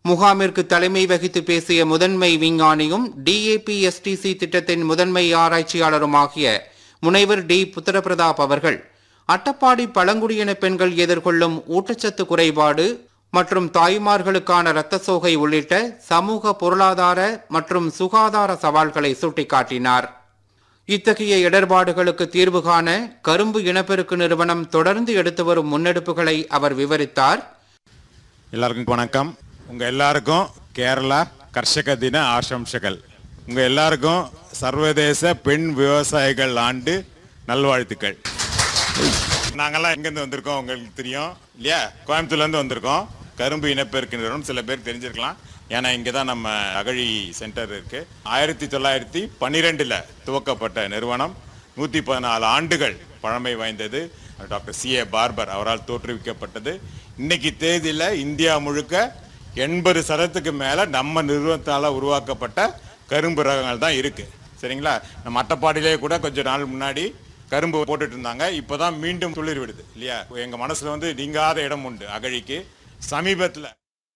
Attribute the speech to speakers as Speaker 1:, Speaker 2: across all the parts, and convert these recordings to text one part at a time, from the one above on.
Speaker 1: முகாமிற்கு தலைமை வகித்து பேசிய முதன்மை விஞ்ஞானியும் டிஏபிஎஸ்டிசி திட்டத்தின் முதன்மை ஆராய்ச்சியாளருமாகிய முனைவர் டி புத்திரபிரதாப் அவர்கள் அட்டப்பாடி பழங்குடியின பெண்கள் எதிர்கொள்ளும் ஊட்டச்சத்து குறைபாடு மற்றும் தாய்மார்களுக்கான இரத்த சோகை உள்ளிட்ட சமூக பொருளாதார மற்றும் சுகாதார சவால்களை சுட்டிக்காட்டினார் இத்தகைய இடர்பாடுகளுக்கு தீர்வு காண கரும்பு இனப்பெருக்கு நிறுவனம் தொடர்ந்து எடுத்து வரும் முன்னெடுப்புகளை அவர் விவரித்தார்
Speaker 2: எல்லாருக்கும் வணக்கம் உங்க எல்லாருக்கும் கேரளா கர்ஷக தின ஆசம்சகள் உங்க எல்லாருக்கும் சர்வதேச பெண் விவசாயிகள் ஆண்டு நல்வாழ்த்துக்கள் நாங்கெல்லாம் எங்கேருந்து வந்திருக்கோம் உங்களுக்கு தெரியும் இல்லையா கோயம்புத்தூர்ல இருந்து வந்திருக்கோம் கரும்பு இனப்பெருக்கு நிறுவனம் சில பேர் தெரிஞ்சிருக்கலாம் ஏன்னா இங்கே தான் நம்ம அகழி சென்டர் இருக்கு ஆயிரத்தி தொள்ளாயிரத்தி பன்னிரெண்டுல துவக்கப்பட்ட நிறுவனம் நூற்றி பதினாலு ஆண்டுகள் பழமை வாய்ந்தது டாக்டர் சி ஏ பார்பர் அவரால் தோற்றுவிக்கப்பட்டது இன்னைக்கு தேதியில் இந்தியா முழுக்க எண்பது சதத்துக்கு மேலே நம்ம நிறுவனத்தால் உருவாக்கப்பட்ட கரும்பு ரகங்கள் தான் இருக்கு சரிங்களா நம்ம அட்டப்பாடியிலே கூட கொஞ்ச நாள் முன்னாடி கரும்பு போட்டுட்டு இருந்தாங்க இப்போதான் மீண்டும் துளிர் விடுது இல்லையா எங்க மனசுல வந்து நீங்காத இடம் உண்டு அகழிக்கு சமீபத்தில்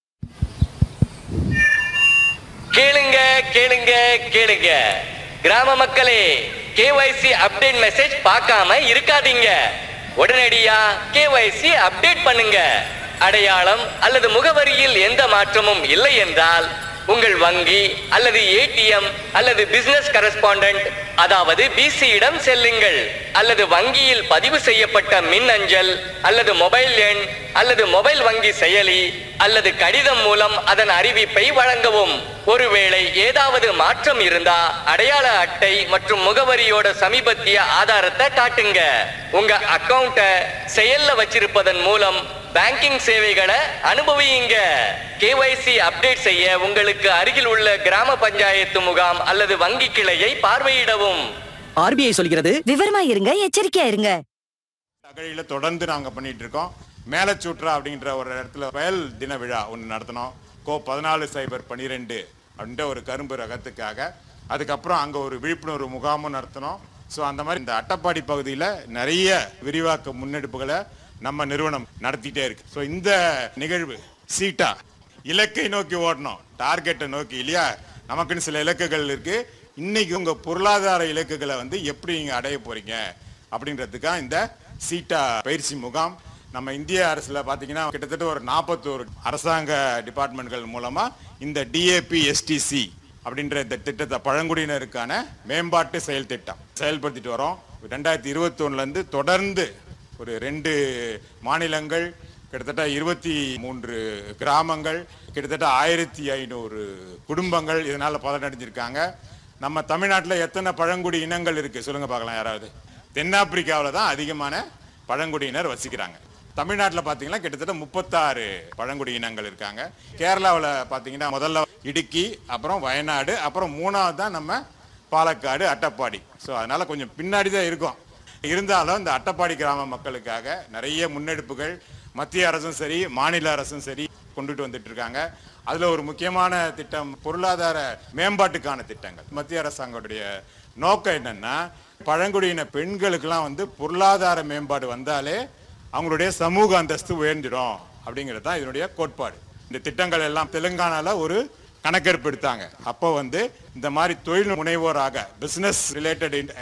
Speaker 3: கேளுங்க கேளுங்க கேளுங்க கிராம மக்களே கேஒய்சி அப்டேட் மெசேஜ் பார்க்காம இருக்காதீங்க உடனடியா கேஒய்சி அப்டேட் பண்ணுங்க அடையாளம் அல்லது முகவரியில் எந்த மாற்றமும் இல்லை என்றால் உங்கள் வங்கி அல்லது ஏடிஎம் அல்லது பிசினஸ் கரஸ்பாண்டன்ட் அதாவது பிசி இடம் செல்லுங்கள் அல்லது வங்கியில் பதிவு செய்யப்பட்ட மின் அஞ்சல் அல்லது மொபைல் எண் அல்லது மொபைல் வங்கி செயலி அல்லது கடிதம் மூலம் அதன் அறிவிப்பை வழங்கவும் ஒருவேளை ஏதாவது மாற்றம் இருந்தா அடையாள அட்டை மற்றும் முகவரியோட சமீபத்திய ஆதாரத்தை காட்டுங்க உங்க அக்கவுண்ட செயல்ல வச்சிருப்பதன் மூலம் பேங்கிங் சேவைகளை அனுபவியுங்க கேஒய்சி அப்டேட் செய்ய உங்களுக்கு அருகில் உள்ள கிராம பஞ்சாயத்து முகாம் அல்லது வங்கி கிளையை பார்வையிடவும்
Speaker 4: ஆர்பிஐ சொல்கிறது
Speaker 5: விவரமா இருங்க எச்சரிக்கையா இருங்க
Speaker 2: அகழியில தொடர்ந்து நாங்க பண்ணிட்டு இருக்கோம் மேலச்சூற்றா அப்படின்ற ஒரு இடத்துல வயல் தின விழா ஒன்று நடத்தினோம் கோ பதினாலு சைபர் பன்னிரெண்டு அப்படின்ற ஒரு கரும்பு ரகத்துக்காக அதுக்கப்புறம் அங்கே ஒரு விழிப்புணர்வு முகாமும் நடத்தினோம் ஸோ அந்த மாதிரி இந்த அட்டப்பாடி பகுதியில் நிறைய விரிவாக்க முன்னெடுப்புகளை நம்ம நிறுவனம் நடத்திட்டே இருக்கு ஸோ இந்த நிகழ்வு சீட்டா இலக்கை நோக்கி ஓடணும் டார்கெட்டை நோக்கி இல்லையா நமக்குன்னு சில இலக்குகள் இருக்கு இன்னைக்கு உங்க பொருளாதார இலக்குகளை வந்து எப்படி நீங்க அடைய போறீங்க அப்படின்றதுக்காக இந்த சீட்டா பயிற்சி முகாம் நம்ம இந்திய அரசுல பாத்தீங்கன்னா கிட்டத்தட்ட ஒரு நாற்பத்தோரு அரசாங்க டிபார்ட்மெண்ட்கள் மூலமா இந்த டிஏபி எஸ்டிசி அப்படின்ற இந்த திட்டத்தை பழங்குடியினருக்கான மேம்பாட்டு செயல் திட்டம் செயல்படுத்திட்டு வரோம் ரெண்டாயிரத்தி இருபத்தி இருந்து தொடர்ந்து ஒரு ரெண்டு மாநிலங்கள் கிட்டத்தட்ட இருபத்தி மூன்று கிராமங்கள் கிட்டத்தட்ட ஆயிரத்தி ஐநூறு குடும்பங்கள் இதனால பலனடைஞ்சிருக்காங்க நம்ம தமிழ்நாட்டில் எத்தனை பழங்குடி இனங்கள் இருக்கு சொல்லுங்க பார்க்கலாம் யாராவது தென்னாப்பிரிக்காவில் தான் அதிகமான பழங்குடியினர் வசிக்கிறாங்க தமிழ்நாட்டில் பார்த்தீங்கன்னா கிட்டத்தட்ட முப்பத்தாறு பழங்குடி இனங்கள் இருக்காங்க கேரளாவில் பார்த்தீங்கன்னா முதல்ல இடுக்கி அப்புறம் வயநாடு அப்புறம் மூணாவது தான் நம்ம பாலக்காடு அட்டப்பாடி ஸோ அதனால கொஞ்சம் பின்னாடி தான் இருக்கும் இருந்தாலும் இந்த அட்டப்பாடி கிராம மக்களுக்காக நிறைய முன்னெடுப்புகள் மத்திய அரசும் சரி மாநில அரசும் சரி கொண்டுட்டு வந்துட்டு இருக்காங்க அதுல ஒரு முக்கியமான திட்டம் பொருளாதார மேம்பாட்டுக்கான திட்டங்கள் மத்திய அரசாங்கத்துடைய நோக்கம் என்னன்னா பழங்குடியின பெண்களுக்கெல்லாம் வந்து பொருளாதார மேம்பாடு வந்தாலே அவங்களுடைய சமூக அந்தஸ்து உயர்ந்துடும் அப்படிங்கிறது தான் இதனுடைய கோட்பாடு இந்த திட்டங்கள் எல்லாம் தெலுங்கானால ஒரு கணக்கெடுப்பு எடுத்தாங்க அப்போ வந்து இந்த மாதிரி தொழில் முனைவோராக பிசினஸ் ரிலேட்டட்